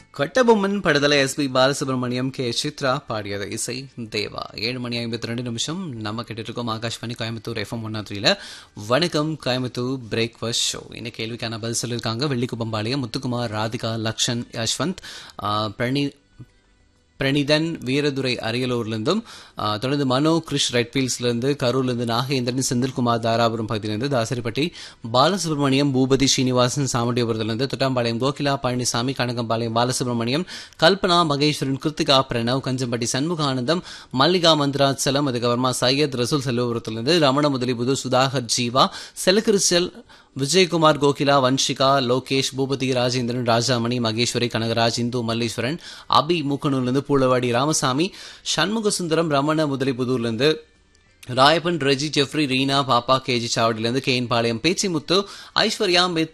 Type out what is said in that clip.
கட்டபொம்மன் படுதலை SP Balasubrahmanyam K Chithra பாடியது இசை தேவா ஏழு மணி ஐம்பத்தி ரெண்டு நிமிஷம் நம்ம கேட்டுட்டு இருக்கோம் ஆகாஷ்வாணி கோயம்புத்தூர் எஃப்எம் ஒன் த்ரீல வணக்கம் கோயம்புத்தூர் பிரேக்ஃபாஸ்ட் ஷோ இந்த கேள்விக்கான பதில் சொல்லியிருக்காங்க வெள்ளிக்குப்பம்பாளையம் முத்துக்குமார் ராதிகா லக்ஷன் யஷ்வந்த் ஆ, பிரணி பிரணிதன் வீரதுரை அரியலூர்லேருந்தும் ஆ, தொடர்ந்து மனோ கிருஷ் ரெட்ஃபீல்ட்ஸ்லேருந்து கரூர்லேருந்து நாகேந்திரன் செந்தில்குமார் தாராபுரம் பகுதியிலேருந்து தாசரிப்பட்டி பாலசுப்ரமணியம் பூபதி ஸ்ரீனிவாசன் சாமுண்டியபுரத்துலேருந்து தொட்டாம்பாளையம் கோகிலா பழனிசாமி கனகம்பாளையம் பாலசுப்ரமணியம் கல்பனா மகேஸ்வரன் கிருத்திகா பிரணவ் கஞ்சம்பட்டி சண்முகானந்தம் மல்லிகா மந்திராச்சலம் அதுக்கப்புறமா சையத் ரசூல் செல்வபுரத்துலேருந்து ரமண முதலிபுது சுதாகர் ஜீவா செலக்கிரிச்சல் விஜயகுமார் கோகிலா வன்ஷிகா லோகேஷ் பூபதி ராஜேந்திரன் ராஜாமணி மகேஸ்வரி கனகராஜ் இந்து மல்லீஸ்வரன் அபி மூக்கனூர்லேருந்து பூளவாடி ராமசாமி சண்முக சுந்தரம் ரமண முதலிபுதூர்லேருந்து ராயப்பன் ரெஜி ஜெஃப்ரி ரீனா பாப்பா கேஜி சாவடியிலேருந்து கேன் பாளையம் பேச்சிமுத்து ஐஸ்வர்யா மித்